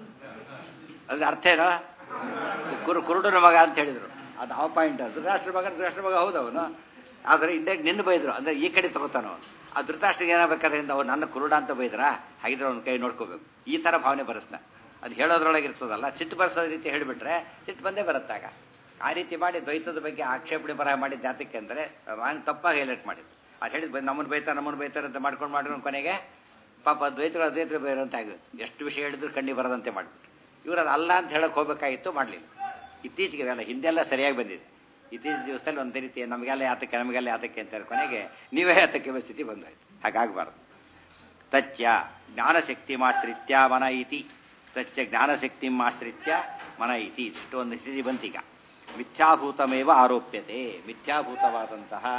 ಅದ್ರ ಅರ್ಥ ಏನೋ ಕುರು ಕುರುಡನ ಮಗ ಅಂತ ಹೇಳಿದರು ಅದು ಆ ಪಾಯಿಂಟ್ ಧೃತರಾಷ್ಟ್ರ ಮಗ ಧೃತರಾಷ್ಟ್ರ ಮಗ ಹೌದು ಅವನು ಆದರೆ ಇಂಡೈರೆಕ್ಟ್ ನಿನ್ನ ಬೈದರು ಅಂದರೆ ಈ ಕಡೆ ತಗೋತಾನ ಅವನು ಆ ಧೃತರಾಷ್ಟ್ರಿಗೆ ಏನಾಗಬೇಕಾದ್ರೆ ಅವ್ರು ನನ್ನ ಕುರುಡ ಅಂತ ಬೈದ್ರಾ ಹಾಗಿದ್ರೆ ಅವ್ನ ಕೈ ನೋಡ್ಕೋಬೇಕು ಈ ಥರ ಭಾವನೆ ಬರೆಸ್ತಾ ಅದು ಹೇಳೋದ್ರೊಳಗೆ ಇರ್ತದಲ್ಲ ಸಿಟ್ಟು ಬರೆಸೋ ರೀತಿ ಹೇಳಿಬಿಟ್ರೆ ಸಿಟ್ಟು ಬಂದೇ ಬರುತ್ತಾಗ ಆ ರೀತಿ ಮಾಡಿ ದ್ವೈತದ ಬಗ್ಗೆ ಆಕ್ಷೇಪಣೆ ಬರಹ ಮಾಡಿದ ಜಾತಕ್ಕೆ ಅಂದರೆ ನಾನು ತಪ್ಪಾಗಿ ಹೈಲೈಟ್ ಮಾಡಿದ್ದು ಅದು ಹೇಳಿದ್ ನಮ್ಮನ್ನು ಬೈತಾರೆ ನಮ್ಮನ್ನು ಬೈತಾರೆ ಅಂತ ಮಾಡ್ಕೊಂಡು ಮಾಡ್ಕೊಂಡು ಕೊನೆಗೆ ಪಾಪ ದ್ವೈತಗಳು ಅದ್ವೈತಗಳು ಬೇರೆ ಆಗುತ್ತೆ ಎಷ್ಟು ವಿಷಯ ಹೇಳಿದ್ರು ಕಣ್ಣಿ ಬರದಂತೆ ಮಾಡಿಬಿಟ್ಟು ಇವರು ಅದು ಅಲ್ಲ ಅಂತ ಹೇಳಕ್ಕೆ ಹೋಗಬೇಕಾಗಿತ್ತು ಮಾಡಲಿಲ್ಲ ಇತ್ತೀಚೆಗೆ ಅವೆಲ್ಲ ಹಿಂದೆಲ್ಲ ಸರಿಯಾಗಿ ಬಂದಿದೆ ಇತ್ತೀಚಿನ ದಿವಸದಲ್ಲಿ ಒಂದೇ ರೀತಿ ನಮಗೆಲ್ಲ ಯಾತಕ್ಕೆ ನಮಗೆಲ್ಲ ಯಾತಕ್ಕೆ ಅಂತ ಕೊನೆಗೆ ನೀವೇ ಯಾತಕ್ಕೆ ಸ್ಥಿತಿ ಬಂದಾಯ್ತು ಹಾಗಾಗಬಾರ್ದು ತಚ್ಚ ಜ್ಞಾನಶಕ್ತಿ ಮಾಶ್ರಿತ್ಯ ಮನ ಇತಿ ತಚ್ಚ ಜ್ಞಾನಶಕ್ತಿ ಮಾಶ್ರಿತ್ಯ ಮನ ಇತಿ ಇಷ್ಟು ಒಂದು ಸ್ಥಿತಿ ಬಂತೀಗ ಮಿಥ್ಯಾಭೂತಮೇವ ಆರೋಪ್ಯತೆ ಮಿಥ್ಯಾಭೂತವಾದಂತಹ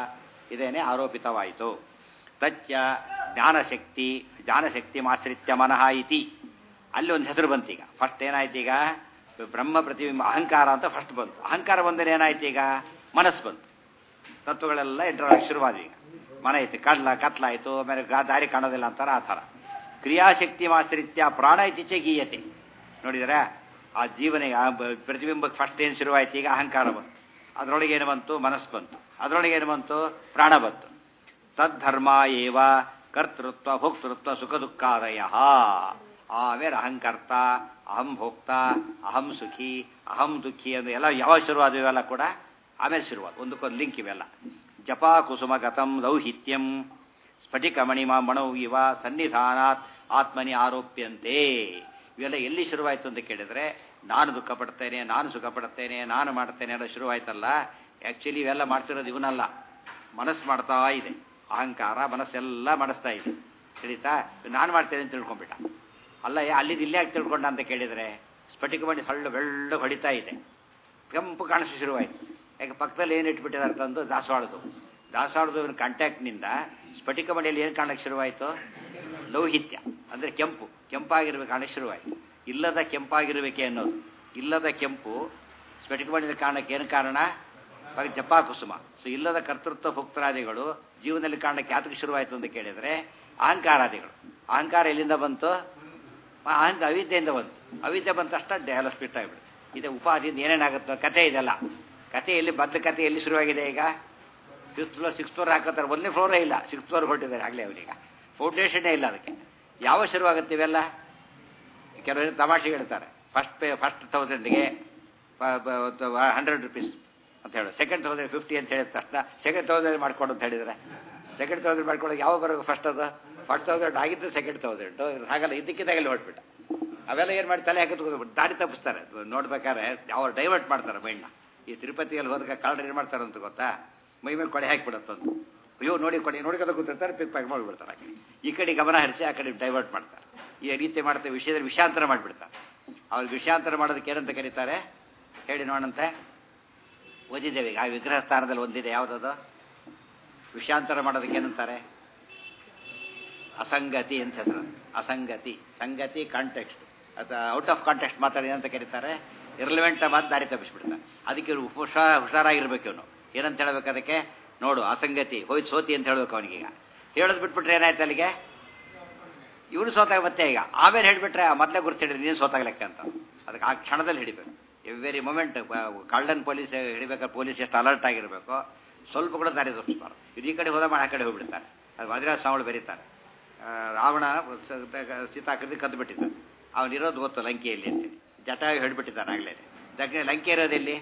ಇದೇನೆ ಆರೋಪಿತವಾಯಿತು ತಚ್ಚ ಜ್ಞಾನಶಕ್ತಿ ಜ್ಞಾನಶಕ್ತಿ ಮಾಶ್ರಿತ್ಯ ಮನಃ ಇತಿ ಅಲ್ಲಿ ಒಂದು ಹೆಸರು ಬಂತು ಈಗ ಫಸ್ಟ್ ಏನಾಯ್ತು ಈಗ ಬ್ರಹ್ಮ ಪ್ರತಿಬಿಂಬ ಅಹಂಕಾರ ಅಂತ ಫಸ್ಟ್ ಬಂತು ಅಹಂಕಾರ ಬಂದರೆ ಏನಾಯ್ತು ಈಗ ಮನಸ್ಸು ಬಂತು ತತ್ವಗಳೆಲ್ಲ ಎಂಟರ ಶುರುವಾದ ಈಗ ಮನ ಐತಿ ಕಡ್ಲ ಕತ್ಲಾಯ್ತು ಆಮೇಲೆ ಗಾ- ದಾರಿ ಕಾಣೋದಿಲ್ಲ ಅಂತಾರ ಆ ಥರ ಕ್ರಿಯಾಶಕ್ತಿ ಮಾಶ್ರಿತ್ಯ ಪ್ರಾಣ ಇಚ್ಛೆ ಗೀಯತೆ ನೋಡಿದರೆ ಆ ಜೀವನಿಗೆ ಆ ಬ- ಪ್ರತಿಬಿಂಬಕ್ಕೆ ಫಸ್ಟ್ ಏನು ಶುರುವಾಯ್ತು ಈಗ ಅಹಂಕಾರ ಬಂತು ಅದರೊಳಗೆ ಏನು ಬಂತು ಮನಸ್ಸು ಬಂತು ಅದರೊಳಗೆ ಏನು ಬಂತು ಪ್ರಾಣ ಬಂತು ತದ್ಧರ್ಮ ಏವ ಕರ್ತೃತ್ವ ಭೋಕ್ತೃತ್ವ ಸುಖ ದುಃಖಾದಯ ಆಮೇಲೆ ಅಹಂಕರ್ತ ಅಹಂ ಭೋಕ್ತ ಅಹಂ ಸುಖಿ ಅಹಂ ದುಃಖಿ ಅಂದ್ರೆ ಎಲ್ಲ ಯಾವಾಗ ಶುರುವಾದ ಇವೆಲ್ಲ ಕೂಡ ಆಮೇಲೆ ಶುರುವಾದ ಒಂದಕ್ಕೊಂದು ಲಿಂಕ್ ಇವೆಲ್ಲ ಜಪ ಕುಸುಮ ಗತಂ ಲೌಹಿತ್ಯಂ ಸ್ಫಟಿಕ ಮಣಿಮ ಮಣೌ ಇವ ಸನ್ನಿಧಾನಾತ್ ಆತ್ಮನಿ ಆರೋಪ್ಯಂತೆ ಇವೆಲ್ಲ ಎಲ್ಲಿ ಶುರುವಾಯಿತು ಅಂತ ಕೇಳಿದ್ರೆ ನಾನು ದುಃಖ ಪಡ್ತೇನೆ ನಾನು ಸುಖ ಪಡ್ತೇನೆ ನಾನು ಮಾಡ್ತೇನೆ ಎಲ್ಲ ಶುರುವಾಯ್ತಲ್ಲ ಆ್ಯಕ್ಚುಲಿ ಇವೆಲ್ಲ ಮಾಡ್ತಿರೋದು ಇವನಲ್ಲ ಮನಸ್ಸು ಮಾಡ್ತಾ ಇದೆ ಅಹಂಕಾರ ಮನಸ್ಸೆಲ್ಲ ಮಾಡಿಸ್ತಾ ಇದೆ ತಿಳಿತಾ ನಾನು ಮಾಡ್ತೇನೆ ಅಂತ ತಿಳ್ಕೊಂಡ್ಬಿಟ್ಟ ಅಲ್ಲ ಯಾ- ಅಲ್ಲಿದ್ದು ಇಲ್ಲೇ ಯಾಕೆ ತಿಳ್ಕೊಂಡ ಅಂತ ಕೇಳಿದರೆ ಸ್ಫಟಿಕ ಮಣಿ ಹಳ್ಳು ಬೆಳ್ಳು ಹೊಡಿತಾ ಇದೆ ಕೆಂಪು ಕಾಣಿಸಿ ಶುರುವಾಯಿತು ಯಾಕೆ ಪಕ್ಕದಲ್ಲಿ ಏನು ಇಟ್ಬಿಟ್ಟಿದ್ದಾರೆ ತಂದು ದಾಸವಾಳದು ದಾಸವಾಳದು ಕಾಂಟ್ಯಾಕ್ಟ್ನಿಂದ ಸ್ಫಟಿಕ ಮಣಿಯಲ್ಲಿ ಏನು ಕಾಣಕ್ಕೆ ಶುರುವಾಯಿತು ಲೌಹಿತ್ಯ ಅಂದರೆ ಕೆಂಪು ಕೆಂಪಾಗಿರ್ಬೇಕು ಕಾಣಕ್ಕೆ ಶುರುವಾಯಿತು ಇಲ್ಲದ ಕೆಂಪಾಗಿರಬೇಕೆ ಅನ್ನೋದು ಇಲ್ಲದ ಕೆಂಪು ಸ್ಫಟಿಕ ಮಣಿಯಲ್ಲಿ ಕಾರಣಕ್ಕೆ ಏನು ಕಾರಣ ಆಗ ಜಪಾ ಕುಸುಮ ಸೊ ಇಲ್ಲದ ಕರ್ತೃತ್ವ ಭುಕ್ತರಾದಿಗಳು ಜೀವನದಲ್ಲಿ ಕಾರಣಕ್ಕೆ ಯಾತಕ್ಕೆ ಶುರುವಾಯಿತು ಅಂತ ಕೇಳಿದರೆ ಅಹಂಕಾರಾದಿಗಳು ಅಹಂಕಾರ ಎಲ್ಲಿಂದ ಬಂತು ಆ ಅಹಂಕ ಅವಿದ್ಯೆಯಿಂದ ಬಂತು ಅವಿದ್ಯೆ ಬಂದ ತಕ್ಷಣ ದೇಹ ಸ್ಪಿಟ್ ಆಗಿಬಿಡುತ್ತೆ ಇದು ಉಪಾಧಿಯಿಂದ ಏನೇನಾಗುತ್ತೆ ಕತೆ ಇದೆಲ್ಲ ಕತೆ ಎಲ್ಲಿ ಬದ್ಧ ಕತೆ ಎಲ್ಲಿ ಶುರುವಾಗಿದೆ ಈಗ ಫಿಫ್ತ್ ಫ್ಲೋರ್ ಸಿಕ್ಸ್ ಫ್ಲೋರ್ ಹಾಕೋತಾರೆ ಒಂದನೇ ಫ್ಲೋರೇ ಇಲ್ಲ ಸಿಕ್ಸ್ ಫ್ಲೋರ್ ಹೊರಟಿದ್ದಾರೆ ಆಗಲೇ ಅವರೀಗ ಫೌಂಡೇಶನ್ನೇ ಇಲ್ಲ ಅದಕ್ಕೆ ಯಾವ ಶುರುವಾಗುತ್ತೆ ಇವೆಲ್ಲ ಕೆಲವರು ತಮಾಷೆ ಹೇಳ್ತಾರೆ ಫಸ್ಟ್ ಪೇ ಫಸ್ಟ್ ತೌಸಂಡ್ಗೆ ಹಂಡ್ರೆಡ್ ರುಪೀಸ್ ಅಂತ ಹೇಳೋದು ಸೆಕೆಂಡ್ ತೌಸಂಡ್ ಫಿಫ್ಟಿ ಅಂತ ಹೇಳಿದ ತಕ್ಷಣ ಸೆಕೆಂಡ್ ತೌಸಂಡ್ ಮಾಡ್ಕೊಂಡು ಅಂತ ಹೇಳಿದರೆ ಸೆಕೆಂಡ್ ತೌಸಂಡ್ ಮಾಡ್ಕೊಳ್ಳೋಕೆ ಯಾವ ಬರೋ ಫಸ್ಟ್ ಅದು ಫಸ್ಟ್ ತೌಸಂಡ್ ಆಗಿದ್ದು ಸೆಕೆಂಡ್ ತೌಸಂಡ್ ಹಾಗಲ್ಲ ಇದಕ್ಕಿದ್ದಾಗಲೇ ಹೊರಟ್ಬಿಟ್ಟ ಅವೆಲ್ಲ ಏನು ಮಾಡಿ ತಲೆ ಹಾಕಿದ್ಬಿಟ್ಟು ದಾರಿ ತಪ್ಪಿಸ್ತಾರೆ ನೋಡ್ಬೇಕಾದ್ರೆ ಯಾವ ಡೈವರ್ಟ್ ಮಾಡ್ತಾರೆ ಮೈಂಡ್ನ ಈ ತಿರುಪತಿಯಲ್ಲಿ ಹೋದಾಗ ಕಳ್ಳರು ಏನು ಮಾಡ್ತಾರೆ ಅಂತ ಗೊತ್ತಾ ಮೈ ಮೇಲೆ ಕೊಡೆ ಹಾಕಿಬಿಡುತ್ತಂತ ಅಯ್ಯೋ ನೋಡಿ ಕೊಡೆ ನೋಡ್ಕೊಂಡು ಕೂತಿರ್ತಾರೆ ಪಿಕ್ ಪ್ಯಾಕ್ ಮಾಡಿಬಿಡ್ತಾರೆ ಈ ಕಡೆ ಗಮನ ಹರಿಸಿ ಆ ಕಡೆ ಡೈವರ್ಟ್ ಮಾಡ್ತಾರೆ ಈ ರೀತಿ ಮಾಡ್ತಾರೆ ವಿಷಯದಲ್ಲಿ ವಿಷಾಂತರ ಮಾಡಿಬಿಡ್ತಾರೆ ಅವ್ರಿಗೆ ವಿಷಾಂತರ ಮಾಡೋದಕ್ಕೆ ಏನಂತ ಕರೀತಾರೆ ಹೇಳಿ ನೋಡಂತೆ ಓದಿದ್ದೇವೆ ಈಗ ಆ ವಿಗ್ರಹ ಸ್ಥಾನದಲ್ಲಿ ಒಂದಿದೆ ಯಾವುದದು ವಿಷಾಂತರ ಮಾಡೋದಕ್ಕೆ ಏನಂತಾರೆ ಅಸಂಗತಿ ಅಂತ ಹೆಸರು ಅಸಂಗತಿ ಸಂಗತಿ ಕಾಂಟೆಕ್ಸ್ಟ್ ಅಥವಾ ಔಟ್ ಆಫ್ ಕಾಂಟೆಕ್ಸ್ಟ್ ಮಾತಾಡಿ ಏನಂತ ಕರೀತಾರೆ ಇರ್ಲಿವೆಂಟ್ ಮಾತು ದಾರಿ ತಪ್ಪಿಸ್ಬಿಡ್ತಾರೆ ಅದಕ್ಕೆ ಇವ್ರು ಹುಷಾ ಹುಷಾರಾಗಿರ್ಬೇಕು ಇವನು ಏನಂತ ಹೇಳ್ಬೇಕು ಅದಕ್ಕೆ ನೋಡು ಅಸಂಗತಿ ಹೋಯ್ತು ಸೋತಿ ಅಂತ ಹೇಳ್ಬೇಕು ಅವನಿಗೀಗ ಹೇಳೋದು ಬಿಟ್ಬಿಟ್ರೆ ಏನಾಯ್ತು ಅಲ್ಲಿಗೆ ಇವನು ಸೋತಾಗ ಮತ್ತೆ ಈಗ ಆಮೇಲೆ ಹೇಳಿಬಿಟ್ರೆ ಮೊದಲೇ ಗುರ್ತು ಹಿಡಿದ್ರೆ ನೀನು ಸೋತಾಗ್ಲೆಕ್ಕ ಅಂತ ಅದಕ್ಕೆ ಆ ಕ್ಷಣದಲ್ಲಿ ಹಿಡಿಬೇಕು ಎವ್ರಿ ಮೊಮೆಂಟ್ ಕಳ್ಳನ್ ಪೊಲೀಸ್ ಹಿಡಿಬೇಕಾದ್ರೆ ಪೊಲೀಸ್ ಎಷ್ಟು ಅಲರ್ಟ್ ಆಗಿರಬೇಕು ಸ್ವಲ್ಪ ಕೂಡ ದಾರಿ ತಪ್ಪಿಸ್ಬಾರ್ದು ಇದು ಈ ಕಡೆ ಹೋದ ಮಾಡಿ ಆ ಕಡೆ ಹೋಗ್ಬಿಡ್ತಾರೆ ಅದು ವಜ್ರಾಜ ಸ್ವಾಮಿಗಳು ಬರೀತಾರೆ ಆ, ರಾವಣ ಸ- ಸೀತಾಕೃತಿ ಕದ್ದು ಬಿಟ್ಟಿದ್ದಾನೆ ಅವನಿರೋದು ಗೊತ್ತು ಲಂಕೆಯಲ್ಲಿ ಅಂತೇಳಿ ಜಟಾಯು ಹಿಡ್ಬಿಟ್ಟಿದ್ದಾನೆ ಆಗಲೇ ದಕ್ಷಿಣ ಲಂಕೆ ಇರೋದೆಲ್ಲಿ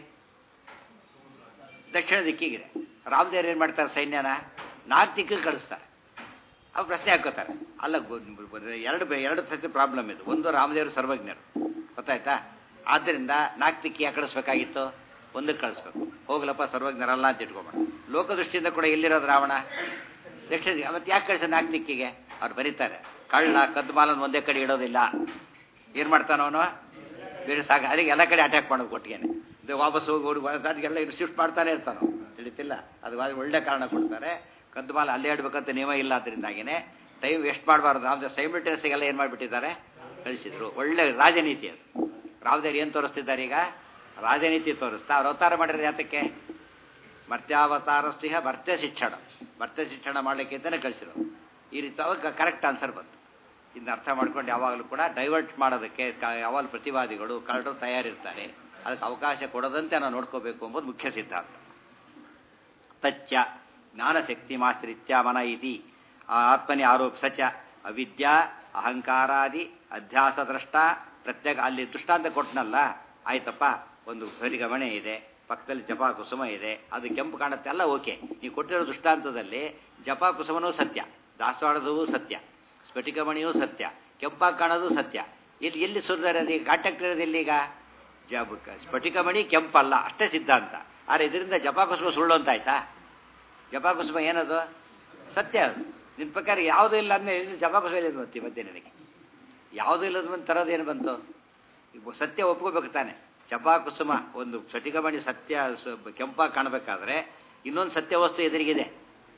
ದಕ್ಷಿಣ ದಿಕ್ಕಿಗಿದೆ ರಾಮದೇವ್ರು ಏನು ಮಾಡ್ತಾರೆ ಸೈನ್ಯನ ನಾಲ್ಕು ದಿಕ್ಕಿಗೆ ಕಳಿಸ್ತಾರೆ ಅವ್ರು ಪ್ರಶ್ನೆ ಹಾಕೋತಾರೆ ಅಲ್ಲ ಗೊ- ಎರಡು ಬೆ- ಎರಡು ಸತಿ ಪ್ರಾಬ್ಲಮ್ ಇದು ಒಂದು ರಾಮದೇವರು ಸರ್ವಜ್ಞರು ಗೊತ್ತಾಯ್ತಾ ಆದ್ದರಿಂದ ನಾಲ್ಕು ದಿಕ್ಕಿ ಯಾಕೆ ಕಳಿಸ್ಬೇಕಾಗಿತ್ತು ಒಂದಕ್ಕೆ ಕಳಿಸ್ಬೇಕು ಹೋಗ್ಲಪ್ಪ ಸರ್ವಜ್ಞರಲ್ಲ ಅಂತ ಇಟ್ಕೊಂಬೇಡ ಲೋಕದೃಷ್ಟಿಯಿಂದ ಕೂಡ ಎಲ್ಲಿರೋದು ರಾವಣ ದಕ್ಷಿಣ ದಿಕ್ಕು ಮತ್ತೆ ಯಾಕೆ ಕಳಿಸ ನಾಲ್ಕು ದಿಕ್ಕಿಗೆ ಅವ್ರು ಬರೀತಾರೆ ಕಳ್ಳ ಕದ್ದು ಮಾಲನ್ನು ಒಂದೇ ಕಡೆ ಇಡೋದಿಲ್ಲ ಏನು ಮಾಡ್ತಾನ ಅವನು ಬೇರೆ ಸಾಕ ಅದಕ್ಕೆ ಎಲ್ಲ ಕಡೆ ಅಟ್ಯಾಕ್ ಮಾಡೋದು ಕೊಟ್ಟಿಗೆನೆ ಇದು ವಾಪಸ್ ಹೋಗಿ ಓಡಿ ಅದಕ್ಕೆಲ್ಲ ಇದು ಶಿಫ್ಟ್ ಮಾಡ್ತಾನೆ ಇರ್ತಾನೆ ತಿಳಿತಿಲ್ಲ ಅದು ಒಳ್ಳೆ ಕಾರಣ ಕೊಡ್ತಾರೆ ಕದ್ದು ಮಾಲ ಅಲ್ಲೇ ಇಡ್ಬೇಕಂತ ನಿಯಮ ಇಲ್ಲ ಅದರಿಂದಾಗಿನೇ ಟೈಮ್ ವೇಸ್ಟ್ ಮಾಡಬಾರ್ದು ನಾವು ಸೈಮಿಲ್ಟೇನಿಯಸ್ಗೆಲ್ಲ ಏನು ಮಾಡಿಬಿಟ್ಟಿದ್ದಾರೆ ಕಳಿಸಿದ್ರು ಒಳ್ಳೆ ರಾಜನೀತಿ ಅದು ರಾಮದೇವ್ರು ಏನು ತೋರಿಸ್ತಿದ್ದಾರೆ ಈಗ ರಾಜನೀತಿ ತೋರಿಸ್ತಾ ಅವ್ರು ಅವತಾರ ಮಾಡಿರೋದು ಯಾತಕ್ಕೆ ಮರ್ತ್ಯಾವತಾರಸ್ತಿಹ ಮರ್ತ್ಯ ಶಿಕ್ಷಣ ಮರ್ತ್ಯ ಶಿಕ್ಷಣ ಮಾಡಲಿಕ್ಕೆ ಅಂತಲೇ ಕಳಿಸಿರೋದು ಈ ರೀತಿ ಅವಾಗ ಕರೆಕ್ಟ್ ಆನ್ಸರ್ ಬಂತು ಇದನ್ನ ಅರ್ಥ ಮಾಡ್ಕೊಂಡು ಯಾವಾಗಲೂ ಕೂಡ ಡೈವರ್ಟ್ ಮಾಡೋದಕ್ಕೆ ಕ- ಯಾವಾಗಲೂ ಪ್ರತಿವಾದಿಗಳು ಕಳ್ಳರು ತಯಾರಿರ್ತಾರೆ ಅದಕ್ಕೆ ಅವಕಾಶ ಕೊಡದಂತೆ ನಾವು ನೋಡ್ಕೋಬೇಕು ಎಂಬುದು ಮುಖ್ಯ ಸಿದ್ಧಾಂತ ತಚ್ಚ ಜ್ಞಾನಶಕ್ತಿ ಮಾಶ್ರಿತ್ಯ ಮನ ಇತಿ ಆತ್ಮನಿ ಆರೋಪ ಸಚ ಅವಿದ್ಯಾ ಅಹಂಕಾರಾದಿ ಅಧ್ಯಾಸ ದ್ರಷ್ಟ ಪ್ರತ್ಯೇಕ ಅಲ್ಲಿ ದೃಷ್ಟಾಂತ ಕೊಟ್ಟನಲ್ಲ ಆಯ್ತಪ್ಪ ಒಂದು ಪರಿಗಮನೆ ಇದೆ ಪಕ್ಕದಲ್ಲಿ ಜಪ ಕುಸುಮ ಇದೆ ಅದು ಕೆಂಪು ಕಾಣುತ್ತೆ ಎಲ್ಲ ಓಕೆ ನೀವು ಕೊಟ್ಟಿರೋ ದೃಷ್ಟಾಂತದಲ್ಲಿ ಜಪ ಕುಸುಮನೂ ಸತ್ಯ ದಾಸವಾಳದವೂ ಸತ್ಯ ಸ್ಫಟಿಕಮಣಿಯೂ ಸತ್ಯ ಕೆಂಪಾಗಿ ಕಾಣೋದು ಸತ್ಯ ಇಲ್ಲಿ ಎಲ್ಲಿ ಸುರಿದಾರೆ ಈಗ ಕಾಂಟ್ಯಾಕ್ಟ್ ಇರೋದು ಎಲ್ಲಿಗ ಜಬ ಸ್ಫಟಿಕಮಣಿ ಕೆಂಪಲ್ಲ ಅಷ್ಟೇ ಸಿದ್ಧಾಂತ ಆದರೆ ಇದರಿಂದ ಜಪಾಕುಸುಮ ಸುಳ್ಳು ಅಂತ ಆಯ್ತಾ ಜಪಾಕುಸುಮ ಏನದು ಸತ್ಯ ಅದು ನಿನ್ನ ಪ್ರಕಾರ ಯಾವುದೂ ಇಲ್ಲ ಅಂದ್ರೆ ಜಪಾಕುಸುಮ ಇಲ್ಲದ ಬಂತು ಮತ್ತೆ ನನಗೆ ಯಾವುದೂ ಇಲ್ಲದ ಬಂದು ತರೋದೇನು ಬಂತು ಈಗ ಸತ್ಯ ಒಪ್ಕೋಬೇಕು ತಾನೆ ಜಪಾಕುಸುಮ ಒಂದು ಸ್ಫಟಿಕಮಣಿ ಸತ್ಯ ಸ- ಕೆಂಪಾಗಿ ಕಾಣಬೇಕಾದ್ರೆ ಇನ್ನೊಂದು ಸತ್ಯ ವಸ್ತು ಎದುರಿಗಿದೆ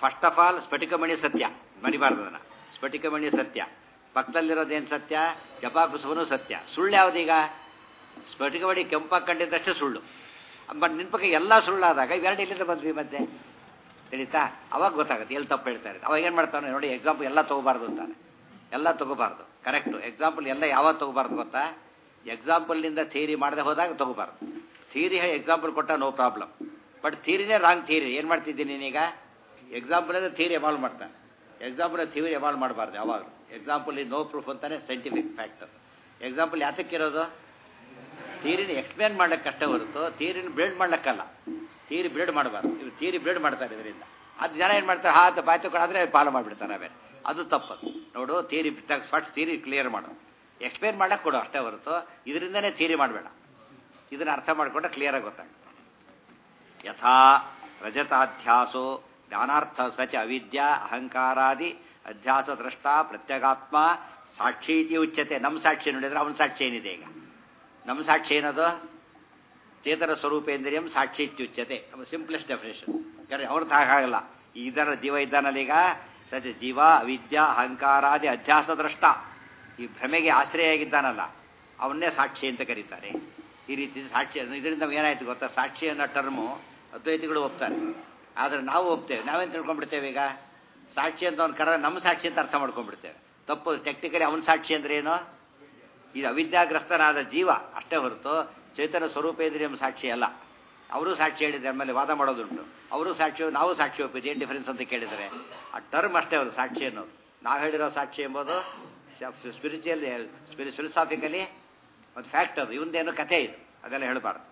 ಫಸ್ಟ್ ಆಫ್ ಆಲ್ ಸ್ಫಟಿಕಮಣಿ ಸತ್ಯ ಮರಿಬಾರ್ದು ಅದನ್ನ ಸ್ಫಟಿಕಮಣಿ ಸತ್ಯ ಪಕ್ಕದಲ್ಲಿರೋದೇನು ಸತ್ಯ ಜಪಾಕುಸುವನು ಸತ್ಯ ಸುಳ್ಳು ಯಾವುದೀಗ ಸ್ಫಟಿಕಮಣಿ ಕೆಂಪಾಗಿ ಕಂಡಿದ್ದಷ್ಟೇ ಸುಳ್ಳು ಬಟ್ ನಿನ್ನ ಪಕ್ಕ ಎಲ್ಲ ಸುಳ್ಳಾದಾಗ ಇವೆರಡು ಎಲ್ಲಿಂದ ಬಂದ್ವಿ ಮತ್ತೆ ತಿಳಿತಾ ಅವಾಗ ಗೊತ್ತಾಗುತ್ತೆ ಎಲ್ಲಿ ತಪ್ಪು ಹೇಳ್ತಾರೆ ಅವಾಗ ಏನು ಮಾಡ್ತಾನೆ ನೋಡಿ ಎಕ್ಸಾಂಪಲ್ ಎಲ್ಲ ತಗೋಬಾರ್ದು ಅಂತಾನೆ ಎಲ್ಲ ತಗೋಬಾರ್ದು ಕರೆಕ್ಟು ಎಕ್ಸಾಂಪಲ್ ಎಲ್ಲ ಯಾವಾಗ ತಗೋಬಾರ್ದು ಗೊತ್ತಾ ಎಕ್ಸಾಂಪಲ್ನಿಂದ ಥಿಯರಿ ಮಾಡದೆ ಹೋದಾಗ ತಗೋಬಾರ್ದು ಥಿಯರಿ ಎಕ್ಸಾಂಪಲ್ ಕೊಟ್ಟ ನೋ ಪ್ರಾಬ್ಲಮ್ ಬಟ್ ಥಿಯರಿನೇ ರಾಂಗ್ ಥಿಯರಿ ಏನು ಮಾಡ್ತಿದ್ದೀನಿ ನೀನೀಗ ಎಕ್ಸಾಂಪಲ್ ಅಂದರೆ ಥಿಯರಿ ಎವಾಲ್ವ್ ಮಾಡ್ತಾನೆ ಎಕ್ಸಾಂಪಲ್ ಥಿಯರಿ ಎವಾಲ್ವ್ ಮಾಡಬಾರ್ದು ಯಾವಾಗ ಎಕ್ಸಾಂಪಲ್ ಇಸ್ ನೋ ಪ್ರೂಫ್ ಅಂತಾನೆ ಸೈಂಟಿಫಿಕ್ ಫ್ಯಾಕ್ಟ್ ಎಕ್ಸಾಂಪಲ್ ಯಾತಕ್ಕಿರೋದು ಥಿಯರಿನ ಎಕ್ಸ್ಪ್ಲೇನ್ ಮಾಡ್ಲಿಕ್ಕೆ ಕಷ್ಟ ಹೊರತು ಥಿಯರಿನ ಬಿಲ್ಡ್ ಮಾಡ್ಲಿಕ್ಕಲ್ಲ ಥಿಯರಿ ಬಿಲ್ಡ್ ಮಾಡಬಾರ್ದು ಇವ್ರು ಥಿಯರಿ ಬಿಲ್ಡ್ ಮಾಡ್ತಾರೆ ಇದರಿಂದ ಅದು ಜನ ಏನು ಮಾಡ್ತಾರೆ ಹಾತ್ ಬಾಯ್ತು ಕೊಡಾದ್ರೆ ಪಾಲು ಮಾಡಿಬಿಡ್ತಾರೆ ಆಮೇಲೆ ಅದು ತಪ್ಪದು ನೋಡು ಥಿಯರಿ ಫಸ್ಟ್ ಥಿಯರಿ ಕ್ಲಿಯರ್ ಮಾಡು ಎಕ್ಸ್ಪ್ಲೇನ್ ಮಾಡಕ್ಕೆ ಕೊಡು ಅಷ್ಟೇ ಹೊರತು ಇದರಿಂದನೇ ಥಿಯರಿ ಮಾಡಬೇಡ ಇದನ್ನ ಅರ್ಥ ಮಾಡಿಕೊಂಡ್ರೆ ಕ್ಲಿಯರಾಗಿ ಗೊತ್ತಾಗುತ್ತೆ ಯಥಾ ರಜತಾಧ್ಯಾಸೋ ಜ್ಞಾನಾರ್ಥ ಸಚ ಅವಿದ್ಯಾ ಅಹಂಕಾರಾದಿ ಅಧ್ಯಾಸ ದೃಷ್ಟ ಪ್ರತ್ಯಗಾತ್ಮ ಸಾಕ್ಷಿ ಇತಿ ಉಚ್ಯತೆ ನಮ್ಮ ಸಾಕ್ಷಿ ನೋಡಿದ್ರೆ ಅವನ ಸಾಕ್ಷಿ ಏನಿದೆ ಈಗ ನಮ್ಮ ಸಾಕ್ಷಿ ಏನದು ಚೇತನ ಸ್ವರೂಪೇಂದ್ರಿಯಂ ಸಾಕ್ಷಿ ಇತ್ಯುಚ್ಯತೆ ಸಿಂಪ್ಲೆಸ್ಟ್ ಡೆಫಿನೇಷನ್ ಯಾಕಂದ್ರೆ ಅವ್ರದ್ದು ಹಾಗಾಗಲ್ಲ ಇದರ ಜೀವ ಇದ್ದಾನಲ್ಲ ಈಗ ಸತ್ಯ ಜೀವ ಅವಿದ್ಯಾ ಅಹಂಕಾರಾದಿ ಅಧ್ಯಾಸ ದೃಷ್ಟ ಈ ಭ್ರಮೆಗೆ ಆಶ್ರಯ ಆಗಿದ್ದಾನಲ್ಲ ಅವನ್ನೇ ಸಾಕ್ಷಿ ಅಂತ ಕರೀತಾರೆ ಈ ರೀತಿ ಸಾಕ್ಷಿ ಇದರಿಂದ ಏನಾಯ್ತು ಗೊತ್ತಾ ಸಾಕ್ಷಿ ಅನ್ನೋ ಟರ್ಮು ಅದ್ವೈತಿಗಳು ಒಪ್ತಾರೆ ಆದರೆ ನಾವು ಒಪ್ತೇವೆ ನಾವೇನು ತಿಳ್ಕೊಂಡ್ಬಿಡ್ತೇವೆ ಈಗ ಸಾಕ್ಷಿ ಅಂತ ಅವ್ನು ಕರ ನಮ್ಮ ಸಾಕ್ಷಿ ಅಂತ ಅರ್ಥ ಮಾಡ್ಕೊಂಡ್ಬಿಡ್ತೇವೆ ತಪ್ಪು ಟೆಕ್ನಿಕಲಿ ಅವನ ಸಾಕ್ಷಿ ಅಂದ್ರೆ ಏನು ಇದು ಅವಿದ್ಯಾಗ್ರಸ್ತನಾದ ಜೀವ ಅಷ್ಟೇ ಹೊರತು ಚೇತನ ಸ್ವರೂಪೇಂದ್ರಿಯಂ ಸಾಕ್ಷಿ ಅಲ್ಲ ಅವರು ಸಾಕ್ಷಿ ಹೇಳಿದ್ರೆ ಆಮೇಲೆ ವಾದ ಮಾಡೋದುಂಟು ಅವರು ಸಾಕ್ಷಿ ನಾವು ಸಾಕ್ಷಿ ಒಪ್ಪಿದ್ದು ಏನು ಡಿಫರೆನ್ಸ್ ಅಂತ ಕೇಳಿದರೆ ಆ ಟರ್ಮ್ ಅಷ್ಟೇ ಅವರು ಸಾಕ್ಷಿ ಅನ್ನೋದು ನಾವು ಹೇಳಿರೋ ಸಾಕ್ಷಿ ಎಂಬುದು ಸ್ಪಿರಿಚುವಲ್ ಫಿಲಸಾಫಿಕಲಿ ಒಂದು ಫ್ಯಾಕ್ಟ್ ಅದು ಇವಂದೇನು ಕಥೆ ಇದು ಅದೆಲ್ಲ ಹೇಳಬಾರ್ದು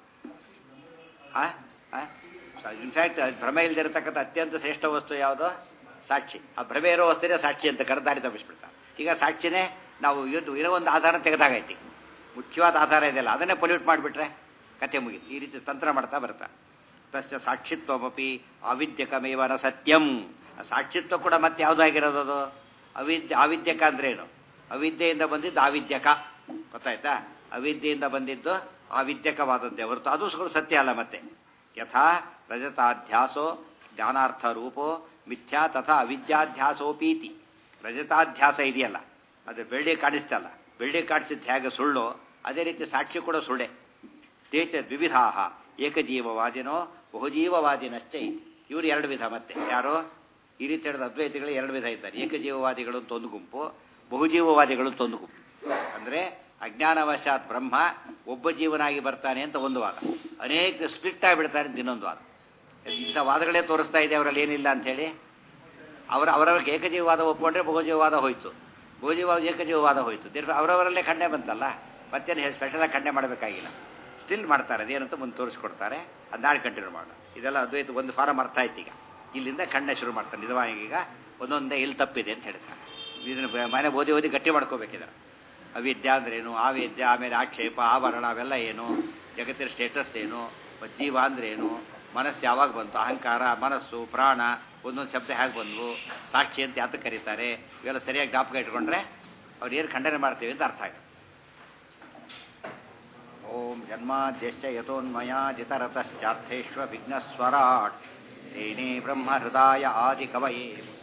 ಇನ್ಫ್ಯಾಕ್ಟ್ ಭ್ರಮೆ ಇಲ್ದಿರತಕ್ಕಂಥ ಅತ್ಯಂತ ಶ್ರೇಷ್ಠ ವಸ್ತು ಯಾವುದು ಸಾಕ್ಷಿ ಆ ಭ್ರಮೆ ಇರೋ ವಸ್ತುನೇ ಸಾಕ್ಷಿ ಅಂತ ಕರೆದಾರಿ ತಪ್ಪಿಸ್ಬಿಡ್ತಾರೆ ಈಗ ಸಾಕ್ಷಿನೇ ನಾವು ಇವತ್ತು ಇರೋ ಒಂದು ಆಧಾರ ತೆಗೆದಾಗೈತಿ ಮುಖ್ಯವಾದ ಆಧಾರ ಇದೆಯಲ್ಲ ಅದನ್ನೇ ಪೊಲ್ಯೂಟ್ ಮಾಡಿಬಿಟ್ರೆ ಕತೆ ಮುಗಿತು ಈ ರೀತಿ ತಂತ್ರ ಮಾಡ್ತಾ ಬರ್ತಾ ತಸ್ಯ ಸಾಕ್ಷಿತ್ವಮಪಿ ಅವಿದ್ಯಕಮೇವನ ಸತ್ಯಂ ಆ ಸಾಕ್ಷಿತ್ವ ಕೂಡ ಮತ್ತೆ ಯಾವುದಾಗಿರೋದು ಅದು ಅವಿದ್ಯ ಅವಿದ್ಯಕ ಅಂದ್ರೇನು ಅವಿದ್ಯೆಯಿಂದ ಬಂದಿದ್ದು ಆವಿದ್ಯಕ ಗೊತ್ತಾಯ್ತಾ ಅವಿದ್ಯೆಯಿಂದ ಬಂದಿದ್ದು ಆವಿದ್ಯಕವಾದದ್ದೇ ಹೊರತು ಅದು ಕೂಡ ಸತ್ಯ ಅಲ್ಲ ಮತ್ತೆ ಯಥಾ ರಜತಾಧ್ಯಾಸೋ ಜ್ಞಾನಾರ್ಥ ರೂಪೋ ಮಿಥ್ಯಾ ತಥಾ ಅವಿದ್ಯಾಧ್ಯಾಸೋಪೀತಿ ರಜತಾಧ್ಯಾಸ ಇದೆಯಲ್ಲ ಅದು ಬೆಳ್ಳಿ ಕಾಣಿಸ್ತಲ್ಲ ಬೆಳ್ಳಿ ಕಾಣಿಸಿದ್ದು ಹೇಗೆ ಸುಳ್ಳು ಅದೇ ರೀತಿ ಸಾಕ್ಷಿ ಕೂಡ ಸುಳ್ಳೆ ತೇಚ ದ್ವಿವಿಧಾ ಏಕಜೀವವಾದಿನೋ ಬಹುಜೀವವಾದಿನಶ್ಚ ಇತಿ ಇವರು ಎರಡು ವಿಧ ಮತ್ತೆ ಯಾರೋ ಈ ರೀತಿ ಹೇಳಿದ ಅದ್ವೈತಿಗಳು ಎರಡು ವಿಧ ಇದ್ದಾರೆ ಏಕಜೀವವಾದಿಗಳು ಅಂತ ಒಂದು ಗುಂಪು ಬಹುಜೀವವಾದಿಗಳು ಅಂತ ಒಂದು ಗುಂಪು ಅಂದರೆ ಅಜ್ಞಾನವಶಾತ್ ಬ್ರಹ್ಮ ಒಬ್ಬ ಜೀವನಾಗಿ ಬರ್ತಾನೆ ಅಂತ ಒಂದು ವಾದ ಅನೇಕ ಸ್ಪ್ಲಿಟ್ ಆಗಿಬಿಡ್ತಾರೆ ಅಂತ ಇನ್ನೊಂದು ವಾದ ಇಂಥ ವಾದಗಳೇ ತೋರಿಸ್ತಾ ಇದೆ ಅವರಲ್ಲಿ ಏನಿಲ್ಲ ಅಂಥೇಳಿ ಅವರ ಅವರವ್ರಿಗೆ ಏಕಜೀವವಾದ ಒಪ್ಕೊಂಡ್ರೆ ಬಹುಜೀವವಾದ ಹೋಯ್ತು ಬಹುಜೀವವಾದ ಏಕಜೀವವಾದ ಹೋಯ್ತು ದೇರ್ ಅವರವರಲ್ಲೇ ಖಂಡನೆ ಬಂತಲ್ಲ ಮತ್ತೇನು ಸ್ಪೆಷಲಾಗಿ ಖಂಡನೆ ಮಾಡಬೇಕಾಗಿಲ್ಲ ಸ್ಟಿಲ್ ಮಾಡ್ತಾರೆ ಅದೇನಂತ ಮುಂದೆ ತೋರಿಸ್ಕೊಡ್ತಾರೆ ಅದು ನಾಳೆ ಕಂಟಿನ್ಯೂ ಮಾಡೋಣ ಇದೆಲ್ಲ ಅದ್ವೈತ ಒಂದು ಫಾರಮ್ ಅರ್ಥ ಆಯ್ತು ಈಗ ಇಲ್ಲಿಂದ ಖಂಡನೆ ಶುರು ಮಾಡ್ತಾರೆ ನಿಜವಾಗಿ ಈಗ ಒಂದೊಂದೇ ಇಲ್ಲಿ ತಪ್ಪಿದೆ ಅಂತ ಹೇಳ್ತಾರೆ ಇದನ್ನು ಮನೆ ಓದಿ ಓದಿ ಗಟ್ಟಿ ಮಾಡ್ಕೋಬೇಕಿದ್ದಾರೆ ಅವಿದ್ಯೆ ಅಂದ್ರೇನು ಆವೇದ್ಯ ಆಮೇಲೆ ಆಕ್ಷೇಪ ಆವರಣ ಅವೆಲ್ಲ ಏನು ಜಗತ್ತಿನ ಸ್ಟೇಟಸ್ ಏನು ಜೀವ ಅಂದ್ರೇನು ಮನಸ್ಸು ಯಾವಾಗ ಬಂತು ಅಹಂಕಾರ ಮನಸ್ಸು ಪ್ರಾಣ ಒಂದೊಂದು ಶಬ್ದ ಹೇಗೆ ಬಂದವು ಸಾಕ್ಷಿ ಅಂತ ಯಾತಕ್ಕೆ ಕರೀತಾರೆ ಇವೆಲ್ಲ ಸರಿಯಾಗಿ ಜ್ಞಾಪಕ ಇಟ್ಕೊಂಡ್ರೆ ಅವ್ರು ಏನು ಖಂಡನೆ ಮಾಡ್ತೀವಿ ಅಂತ ಅರ್ಥ ಆಗುತ್ತೆ ಓಂ ಜನ್ಮಾದ್ಯಶ್ಚ ಯಥೋನ್ಮಯಾಜಿತರತಶ್ಚಾರ್ಥೇಶ್ವ ವಿಘ್ನಸ್ವರಾಟ್ ತೇನೇ ಬ್ರಹ್ಮ ಹೃದಯ ಆದಿ ಕವಯೇ